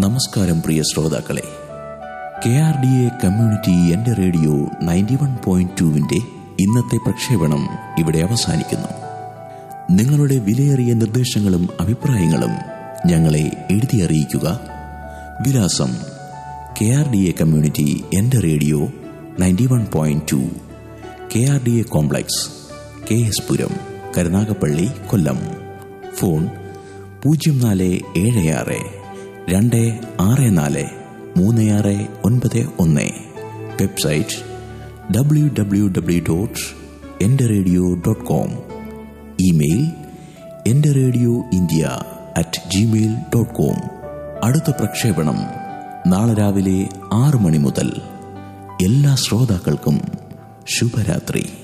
നമസ്കാരം പ്രിയ ശ്രോതാക്കളെ K R D A community എന്റെ റേഡിയോ നയൻറ്റി വൺ പോയിന്റ് ടുവിന്റെ ഇന്നത്തെ പ്രക്ഷേപണം ഇവിടെ അവസാനിക്കുന്നു നിങ്ങളുടെ വിലയേറിയ നിർദ്ദേശങ്ങളും അഭിപ്രായങ്ങളും ഞങ്ങളെ എഴുതി അറിയിക്കുക വിലാസം K R D A community എന്റെ radio ninety one point two K R D A complex K S Puram Karunagappally Kollam phone പൂജ്യം നാല് ഏഴ് ആറ് രണ്ട് ആറ് നാല് മൂന്ന് ആറ് ഒൻപത് ഒന്ന് website W W W dot എൻ്റെ റേഡിയോ ഡോട്ട് കോം ഇമെയിൽ എൻ്റെ radio India at Gmail dot com അടുത്ത പ്രക്ഷേപണം നാളെ രാവിലെ ആറ് മണി മുതൽ എല്ലാ ശ്രോതാക്കൾക്കും ശുഭരാത്രി